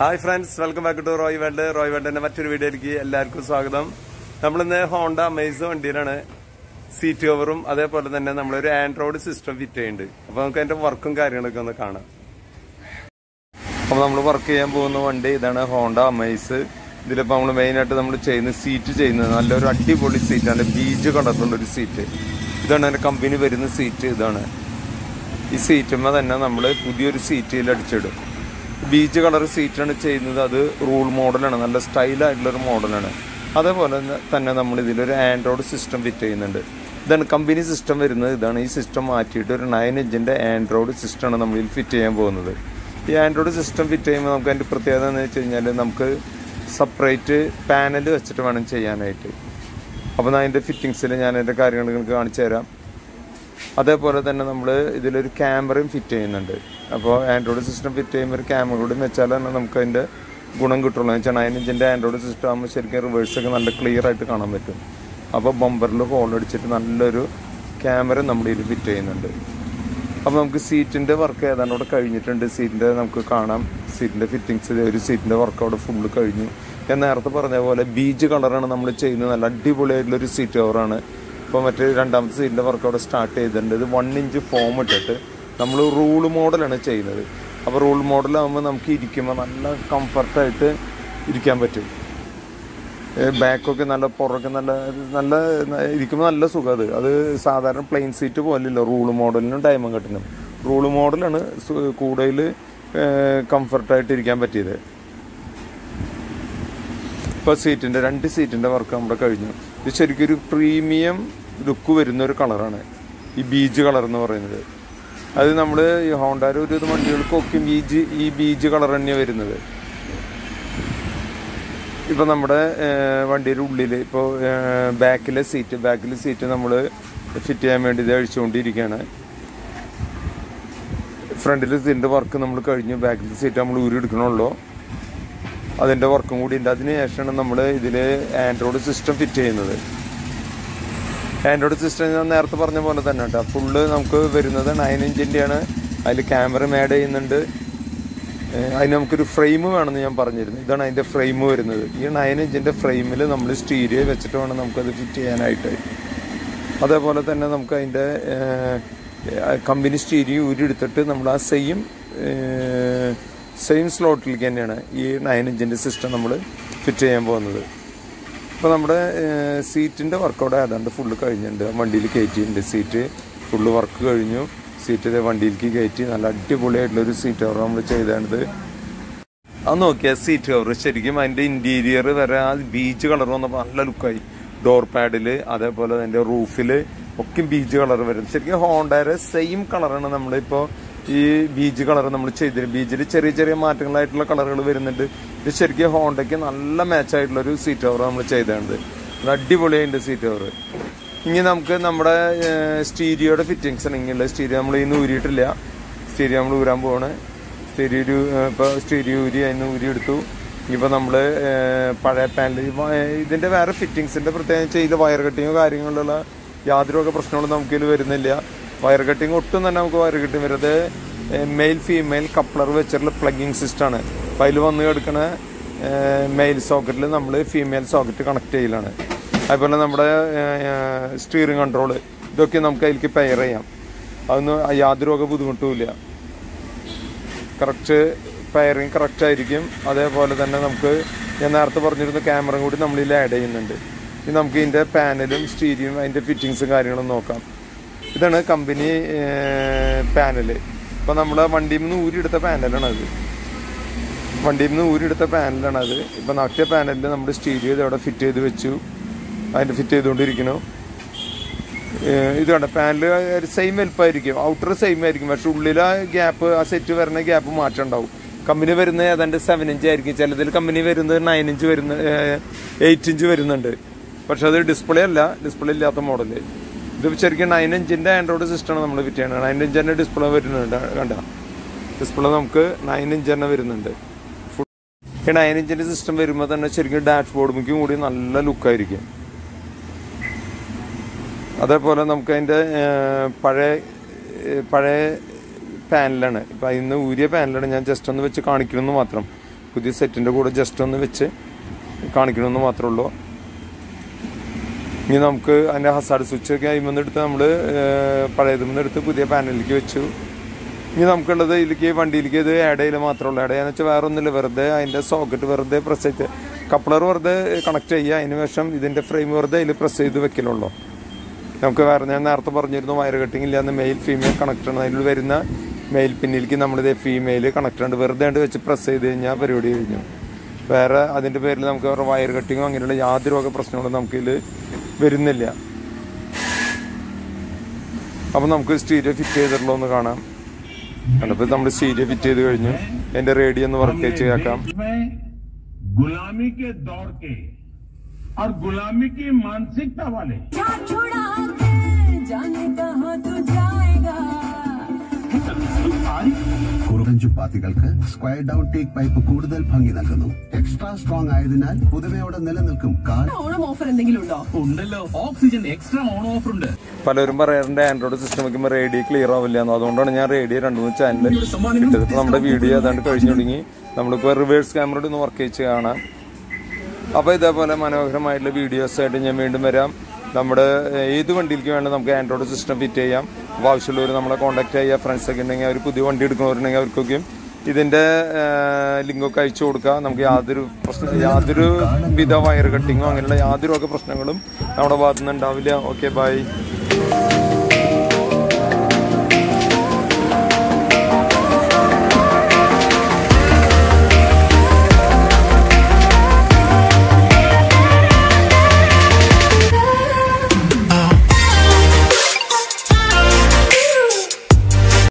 hi friends welcome back to Roy world Roy വേൾഡിന്റെ മറ്റൊരു വീഡിയോയിലേക്ക് എല്ലാവർക്കും സ്വാഗതം നമ്മളിന്ന് ഹോണ്ട അമേസ് വണ്ടിയിലാണ് സീറ്റ് കവറും അതേപോലെ തന്നെ നമ്മളൊരു ആൻഡ്രോയിഡ് സിസ്റ്റം ഫിറ്റ് ചെയ്യുന്നുണ്ട് അപ്പൊ നമുക്ക് അതിന്റെ വർക്കും കാര്യങ്ങളൊക്കെ ഒന്ന് കാണാം അപ്പൊ നമ്മൾ വർക്ക് ചെയ്യാൻ പോകുന്ന വണ്ടി ഇതാണ് ഹോണ്ട അമേസ് ഇതിലിപ്പോ നമ്മൾ മെയിൻ ആയിട്ട് നമ്മൾ ചെയ്യുന്ന സീറ്റ് ചെയ്യുന്നത് നല്ലൊരു അടിപൊളി സീറ്റാണ് ബീജ് കളറിലുള്ള ഒരു സീറ്റ് ഇതാണ് അതിന്റെ കമ്പനി വരുന്ന സീറ്റ് ഇതാണ് ഈ സീറ്റുമ്മ തന്നെ നമ്മൾ പുതിയൊരു സീറ്റിൽ അടിച്ചിടും ബീച്ച് കളർ സീറ്റാണ് ചെയ്യുന്നത് അത് റൂൾ മോഡലാണ് നല്ല സ്റ്റൈലായിട്ടുള്ള ഒരു മോഡലാണ് അതേപോലെ തന്നെ നമ്മൾ ഇതിലൊരു ആൻഡ്രോയിഡ് സിസ്റ്റം ഫിറ്റ് ചെയ്യുന്നുണ്ട് ഇതാണ് കമ്പനി സിസ്റ്റം വരുന്നത് ഇതാണ് ഈ സിസ്റ്റം മാറ്റിയിട്ട് ഒരു നയൻ ഇഞ്ചിൻ്റെ ആൻഡ്രോയിഡ് സിസ്റ്റമാണ് നമ്മൾ ഇതിൽ ഫിറ്റ് ചെയ്യാൻ പോകുന്നത് ഈ ആൻഡ്രോയിഡ് സിസ്റ്റം ഫിറ്റ് ചെയ്യുമ്പോൾ നമുക്ക് അതിൻ്റെ പ്രത്യേകത എന്ന് വെച്ച് കഴിഞ്ഞാൽ നമുക്ക് സെപ്പറേറ്റ് പാനൽ വെച്ചിട്ട് വേണം ചെയ്യാനായിട്ട് അപ്പോൾ അതിൻ്റെ ഫിറ്റിങ്സിൽ ഞാൻ അതിൻ്റെ കാര്യങ്ങൾ നിങ്ങൾക്ക് കാണിച്ചു തരാം അതേപോലെ തന്നെ നമ്മൾ ഇതിലൊരു ക്യാമറയും ഫിറ്റ് ചെയ്യുന്നുണ്ട് അപ്പോൾ ആൻഡ്രോയിഡ് സിസ്റ്റം ഫിറ്റ് ചെയ്യുമ്പോൾ ഒരു ക്യാമറ കൂടി വെച്ചാൽ തന്നെ നമുക്ക് അതിൻ്റെ ഗുണം കിട്ടുള്ളൂ എന്ന് വെച്ചാൽ നയൻ ഇഞ്ചിൻ്റെ ആൻഡ്രോയിഡ് സിസ്റ്റം ആകുമ്പോൾ ശരിക്കും റിവേഴ്സൊക്കെ നല്ല ക്ലിയർ ആയിട്ട് കാണാൻ പറ്റും അപ്പോൾ ബമ്പറിൽ ഹോൾ അടിച്ചിട്ട് നല്ലൊരു ക്യാമറ നമ്മുടെ ഇതിൽ ഫിറ്റ് ചെയ്യുന്നുണ്ട് അപ്പോൾ നമുക്ക് സീറ്റിൻ്റെ വർക്ക് ഏതാണ്ട് അവിടെ കഴിഞ്ഞിട്ടുണ്ട് സീറ്റിൻ്റെ നമുക്ക് കാണാം സീറ്റിൻ്റെ ഫിറ്റിങ്സ് ഒരു സീറ്റിൻ്റെ വർക്ക് അവിടെ ഫുള്ള് കഴിഞ്ഞു ഞാൻ നേരത്തെ പറഞ്ഞ പോലെ ബീച്ച് കളറാണ് നമ്മൾ ചെയ്യുന്നത് നല്ല അടിപൊളിയായിട്ടുള്ളൊരു സീറ്റ് കവറാണ് ഇപ്പോൾ മറ്റേ രണ്ടാമത്തെ സീറ്റിൻ്റെ വർക്ക് അവിടെ സ്റ്റാർട്ട് ചെയ്തിട്ടുണ്ട് ഇത് വൺ ഇഞ്ച് ഫോം ഇട്ടിട്ട് നമ്മൾ റൂൾ മോഡലാണ് ചെയ്യുന്നത് അപ്പോൾ റൂൾ മോഡലാകുമ്പോൾ നമുക്ക് ഇരിക്കുമ്പോൾ നല്ല കംഫർട്ടായിട്ട് ഇരിക്കാൻ പറ്റും ബാക്കൊക്കെ നല്ല പുറമൊക്കെ നല്ല നല്ല ഇരിക്കുമ്പോൾ നല്ല സുഖം അത് അത് സാധാരണ പ്ലെയിൻ സീറ്റ് പോലെയല്ല റൂള് മോഡലിനും ഡയമണ്ട് കട്ടിനും റൂള് മോഡലാണ് കൂടുതൽ കംഫർട്ടായിട്ട് ഇരിക്കാൻ പറ്റിയത് ഇപ്പോൾ സീറ്റിൻ്റെ രണ്ട് സീറ്റിൻ്റെ വർക്ക് നമ്മുടെ കഴിഞ്ഞു ഇത് ശരിക്കും ഒരു പ്രീമിയം ലുക്ക് വരുന്ന ഒരു കളറാണ് ഈ ബീജ് കളർ എന്ന് പറയുന്നത് അത് നമ്മൾ ഈ ഹോണ്ടാര ഒരു ഇത് വണ്ടികൾക്കൊക്കെ ബീജ് ഈ ബീജ് കളർ തന്നെയാണ് വരുന്നത് ഇപ്പം നമ്മുടെ വണ്ടിയുടെ ഉള്ളിൽ ഇപ്പോൾ ബാക്കിലെ സീറ്റ് ബാക്കിലെ സീറ്റ് നമ്മൾ ഫിറ്റ് ചെയ്യാൻ വേണ്ടി ഇത് അഴിച്ചുകൊണ്ടിരിക്കുകയാണ് ഫ്രണ്ടിലെ സീറ്റിൻ്റെ വർക്ക് നമ്മൾ കഴിഞ്ഞു ബാക്കിലെ സീറ്റ് നമ്മൾ ഊരി എടുക്കണുള്ളൂ അതിൻ്റെ വർക്കും കൂടി ഉണ്ട് അതിന് ശേഷമാണ് നമ്മൾ ഇതിൽ ആൻഡ്രോയിഡ് സിസ്റ്റം ഫിറ്റ് ചെയ്യുന്നത് ആൻഡ്രോയിഡ് സിസ്റ്റം ഞാൻ നേരത്തെ പറഞ്ഞ പോലെ തന്നെ കേട്ടോ ഫുള്ള് നമുക്ക് വരുന്നത് നയൻ ഇഞ്ചിൻ്റെയാണ് അതിൽ ക്യാമറ ആഡ് ചെയ്യുന്നുണ്ട് അതിന് നമുക്കൊരു ഫ്രെയിം വേണമെന്ന് ഞാൻ പറഞ്ഞിരുന്നു ഇതാണ് അതിൻ്റെ ഫ്രെയിം വരുന്നത് ഈ നയൻ ഇഞ്ചിൻ്റെ ഫ്രെയിമിൽ നമ്മൾ സ്റ്റീരിയോ വെച്ചിട്ട് വേണം നമുക്കത് ഫിറ്റ് ചെയ്യാനായിട്ട് അതേപോലെ തന്നെ നമുക്ക് അതിൻ്റെ കമ്പനി സ്റ്റീരിയോ ഊരിയെടുത്തിട്ട് നമ്മൾ ആ സെയിം സെയിം സ്ലോട്ടിലേക്ക് തന്നെയാണ് ഈ നയൻ ഇഞ്ചിൻ്റെ സിസ്റ്റം നമ്മൾ ഫിറ്റ് ചെയ്യാൻ പോകുന്നത് ഇപ്പോൾ നമ്മുടെ സീറ്റിൻ്റെ വർക്കൗട്ട് ഏതാണ്ട് ഫുള്ള് കഴിഞ്ഞിട്ടുണ്ട് വണ്ടിയിൽ കയറ്റിയിട്ടുണ്ട് സീറ്റ് ഫുള്ള് വർക്ക് കഴിഞ്ഞു സീറ്റ് വണ്ടിയിലേക്ക് കയറ്റി നല്ല അടിപൊളിയായിട്ടുള്ളൊരു സീറ്റ് കവർ നമ്മൾ ചെയ്താണിത് അത് നോക്കിയാൽ സീറ്റ് കവർ ശരിക്കും അതിൻ്റെ ഇൻറ്റീരിയർ വരെ ആ ബീച്ച് കളർ വന്നപ്പോൾ നല്ല ലുക്കായി ഡോർ പാഡിൽ അതേപോലെ അതിൻ്റെ റൂഫിൽ ഒക്കെ ബീച്ച് കളർ വരും ശരിക്കും ഹോണ്ടയുടെ സെയിം കളറാണ് നമ്മളിപ്പോൾ ഈ ബീജ് കളർ നമ്മൾ ചെയ്തിരുന്നത് ബീജിൽ ചെറിയ ചെറിയ മാറ്റങ്ങളായിട്ടുള്ള കളറുകൾ വരുന്നുണ്ട് ഇത് ശരിക്കും ഹോണ്ടയ്ക്ക് നല്ല മാച്ച് ആയിട്ടുള്ള ഒരു സീറ്റ് കവർ നമ്മൾ ചെയ്തിട്ടുണ്ട് അടിപൊളിയായിട്ട് സീറ്റ് കവർ ഇനി നമുക്ക് നമ്മുടെ സ്റ്റീരിയോയുടെ ഫിറ്റിങ്സ് ആണെങ്കിലുള്ള സ്റ്റീരിയോ നമ്മൾ ഇന്ന് ഊരിയിട്ടില്ല സ്റ്റീരിയോ നമ്മൾ ഊരാൻ പോവാണ് സ്റ്റീരിയോ ഇപ്പോൾ സ്റ്റീരിയോ ഊരി അതിന് ഊരി എടുത്തു ഇപ്പോൾ നമ്മൾ പഴയ പാനൽ ഇതിൻ്റെ വേറെ ഫിറ്റിങ്സിൻ്റെ പ്രത്യേകിച്ച് ഇതിൽ വയർ കട്ടിങ്ങോ കാര്യങ്ങളുള്ള യാതൊരു പ്രശ്നങ്ങളും നമുക്കിതിൽ വരുന്നില്ല വയർ കട്ടിങ് ഒട്ടും തന്നെ നമുക്ക് വയർ കട്ടിങ് വരുന്നത് മെയിൽ ഫീമെയിൽ കപ്ലർ വെച്ചിട്ടുള്ള പ്ലഗിങ് സിസ്റ്റമാണ് അപ്പോൾ അതിൽ വന്ന് കിടക്കണ മെയിൽ സോക്കറ്റിൽ നമ്മൾ ഫീമെയിൽ സോക്കറ്റ് കണക്ട് ചെയ്യലാണ് അതുപോലെ നമ്മുടെ സ്റ്റിയറിംഗ് കൺട്രോൾ ഇതൊക്കെ നമുക്ക് അതിലേക്ക് പെയർ ചെയ്യാം അതൊന്നും യാതൊരു വക ബുദ്ധിമുട്ടുമില്ല കറക്റ്റ് പെയറിങ് കറക്റ്റ് ആയിരിക്കും അതേപോലെ തന്നെ നമുക്ക് ഞാൻ നേരത്തെ പറഞ്ഞിരുന്ന ക്യാമറ കൂടി നമ്മളിൽ ആഡ് ചെയ്യുന്നുണ്ട് ഇനി നമുക്ക് ഇതിൻ്റെ പാനലും സ്റ്റീരിയും അതിൻ്റെ ഫിറ്റിങ്സും കാര്യങ്ങളും നോക്കാം ഇതാണ് കമ്പനി പാനല് ഇപ്പം നമ്മുടെ വണ്ടിയിൽ നിന്ന് ഊരിയെടുത്ത പാനലാണ് അത് വണ്ടിയിൽ നിന്ന് ഊരിയെടുത്ത പാനലാണ് അത് ഇപ്പം മറ്റേ പാനലിൽ നമ്മുടെ സ്റ്റീരിയോ ഇതവിടെ ഫിറ്റ് ചെയ്ത് വെച്ചു അതിൻ്റെ ഫിറ്റ് ചെയ്തുകൊണ്ടിരിക്കുന്നു ഇത് കണ്ട പാനൽ സെയിം വലുപ്പമായിരിക്കും ഔട്ടർ സെയിം ആയിരിക്കും പക്ഷെ ഉള്ളിലെ ഗ്യാപ്പ് ആ സെറ്റ് വരുന്ന ഗ്യാപ്പ് മാറ്റം ഉണ്ടാവും കമ്പനി വരുന്നത് ഏതാണ്ട് സെവൻ ഇഞ്ച് ആയിരിക്കും ചിലതിൽ കമ്പനി വരുന്നത് നയൻ ഇഞ്ച് വരുന്ന എയ്റ്റ് ഇഞ്ച് വരുന്നുണ്ട് പക്ഷെ അത് ഡിസ്പ്ലേ അല്ല ഡിസ്പ്ലേ ഇല്ലാത്ത മോഡല് ഇത് ശരിക്കും നയൻ ഇഞ്ചിൻ്റെ ആൻഡ്രോയിഡ് സിസ്റ്റമാണ് നമ്മൾ ഫിറ്റ് ചെയ്യുന്നത് നയൻ ഇഞ്ച് തന്നെ ഡിസ്പ്ലേ വരുന്നുണ്ട് കണ്ട ഡിസ്പ്ലേ നമുക്ക് നയൻ ഇഞ്ച് തന്നെ വരുന്നുണ്ട് ഈ നയൻ ഇഞ്ചിൻ്റെ സിസ്റ്റം വരുമ്പോൾ തന്നെ ശരിക്കും ഡാഷ് ബോർഡ് കൂടി നല്ല ലുക്കായിരിക്കും അതേപോലെ നമുക്ക് അതിൻ്റെ പഴയ പഴയ പാനലാണ് ഇപ്പം അതിന് ഊരിയ പാനലാണ് ഞാൻ ജസ്റ്റ് ഒന്ന് വെച്ച് കാണിക്കണമെന്ന് മാത്രം പുതിയ സെറ്റിൻ്റെ കൂടെ ജസ്റ്റ് ഒന്ന് വെച്ച് കാണിക്കണമെന്ന് മാത്രമേ ഉള്ളൂ ഇനി നമുക്ക് അതിൻ്റെ ഹസാഡ് സ്വിച്ച് ഒക്കെ അതിൽ എടുത്ത് നമ്മൾ പഴയതിൽ നിന്ന് എടുത്ത് പുതിയ പാനലിലേക്ക് വെച്ചു ഇനി നമുക്കുള്ളത് ഇതിലേക്ക് വണ്ടിയിലേക്ക് ഇത് ആഡ് ചെയ്യൽ മാത്രമേ ഉള്ളൂ ആഡ് ചെയ്യാന്ന് വെച്ചാൽ വേറെ ഒന്നുമില്ല വെറുതെ അതിൻ്റെ സോക്കറ്റ് വെറുതെ പ്രസ് ചെയ്ത് കപ്ലർ വെറുതെ കണക്ട് ചെയ്യുക അതിന് ശേഷം ഇതിൻ്റെ ഫ്രെയിം വെറുതെ അതിൽ പ്രസ് ചെയ്ത് വെക്കലുള്ളൂ നമുക്ക് വേറെ ഞാൻ നേരത്തെ പറഞ്ഞിരുന്നു വയർ കട്ടിങ് ഇല്ലാന്ന് മെയിൽ ഫീമെയിൽ കണക്ടർ അതിൽ വരുന്ന മെയിൽ പിന്നിലേക്ക് നമ്മളിത് ഫീമെയിൽ കണക്ടർ ഉണ്ട് വെറുതെ ഉണ്ട് വെച്ച് പ്രസ് ചെയ്ത് കഴിഞ്ഞാൽ പരിപാടി കഴിഞ്ഞു വേറെ അതിൻ്റെ പേരിൽ നമുക്ക് വേറെ വയർ കട്ടിങ്ങോ അങ്ങനെയുള്ള യാതൊരു വക പ്രശ്നങ്ങളും നമുക്കിതിൽ വരുന്നില്ല അപ്പം നമുക്ക് സ്റ്റീരിയോ ഫിറ്റ് ചെയ്തിട്ടുള്ളൂ എന്ന് കാണാം കണ്ടപ്പോൾ നമ്മൾ സ്റ്റീരിയോ ഫിറ്റ് ചെയ്ത് കഴിഞ്ഞു എൻ്റെ റേഡിയോ ഒന്ന് വർക്ക് ചെയ്യാക്കാം में गुलामी के दौर के और गुलामी की मानसिकता वाले क्या छुड़ा के जाने कहाँ तू जाएगा കുറഞ്ചു പാത്തികൾക്ക് സ്ക്വയർ ഡൗൺ ടേക്ക് പൈപ്പ് കൂടുതൽ ഭംഗി നൽകുന്നു എക്സ്ട്രാ സ്ട്രോങ് ആയതിനാൽ പുതുമയോടെ നിലനിൽക്കും കാൽ ഓണം ഓഫർ എന്തെങ്കിലും ഉണ്ടോ ഉണ്ടല്ലോ ഓക്സിജൻ എക്സ്ട്രാ ഓൺ ഓഫർ ഉണ്ട് പലരും പറയാറുണ്ട് ആൻഡ്രോയിഡ് സിസ്റ്റം വയ്ക്കുമ്പോൾ റേഡിയോ ക്ലിയർ ആവില്ല എന്ന് അതുകൊണ്ടാണ് ഞാൻ റേഡിയോ രണ്ട് മൂന്ന് ചാനൽ ഇട്ടത് ഇപ്പോൾ നമ്മുടെ വീഡിയോ ഏതാണ്ട് കഴിഞ്ഞു തുടങ്ങി നമ്മളിപ്പോൾ റിവേഴ്സ് ക്യാമറയുടെ ഒന്ന് വർക്ക് ചെയ്ത് കാണാം അപ്പോൾ ഇതേപോലെ മനോഹരമായിട്ടുള്ള വീഡിയോസ് ആയിട്ട് ഞാൻ വീണ്ടും വരാം നമ്മുടെ ഏഹ്, ഏത് വണ്ടിയിലേക്ക് വേണം നമുക്ക് ആൻഡ്രോയിഡ് സിസ്റ്റം ഫിറ്റ് ചെയ്യാം അപ്പോൾ ആവശ്യമുള്ളവർ നമ്മളെ കോൺടാക്ട് ചെയ്യുക ഫ്രണ്ട്സ് ഒക്കെ ഉണ്ടെങ്കിൽ അവർ പുതിയ വണ്ടി എടുക്കുന്നവരുണ്ടെങ്കിൽ അവർക്കൊക്കെയും ഇതിൻ്റെ ലിങ്കൊക്കെ അയച്ചു കൊടുക്കുക നമുക്ക് യാതൊരു പ്രശ്നം യാതൊരു വിധ വയർ കട്ടിങ്ങോ അങ്ങനെയുള്ള യാതൊരു ഒക്കെ പ്രശ്നങ്ങളും നമ്മുടെ ഭാഗത്തുനിന്ന് ഉണ്ടാവില്ല ഓക്കെ ബൈ